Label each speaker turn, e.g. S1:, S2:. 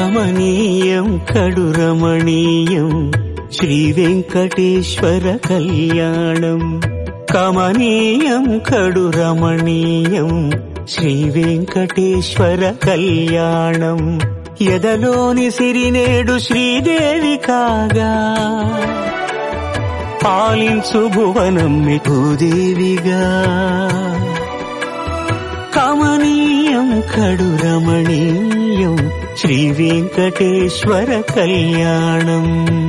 S1: కమనీయం కడు రమణీయం శ్రీ వెంకటేశ్వర కళ్యాణం కమనీయం కడు రమణీయం శ్రీ వెంకటేశ్వర కళ్యాణం ఎదలోని సిరినేడు శ్రీదేవి కాగా పాలించు భువనం భూదేవిగా కమనీయం కడు రమణీయం శ్రీ వెంకటేశ్వర కళ్యాణం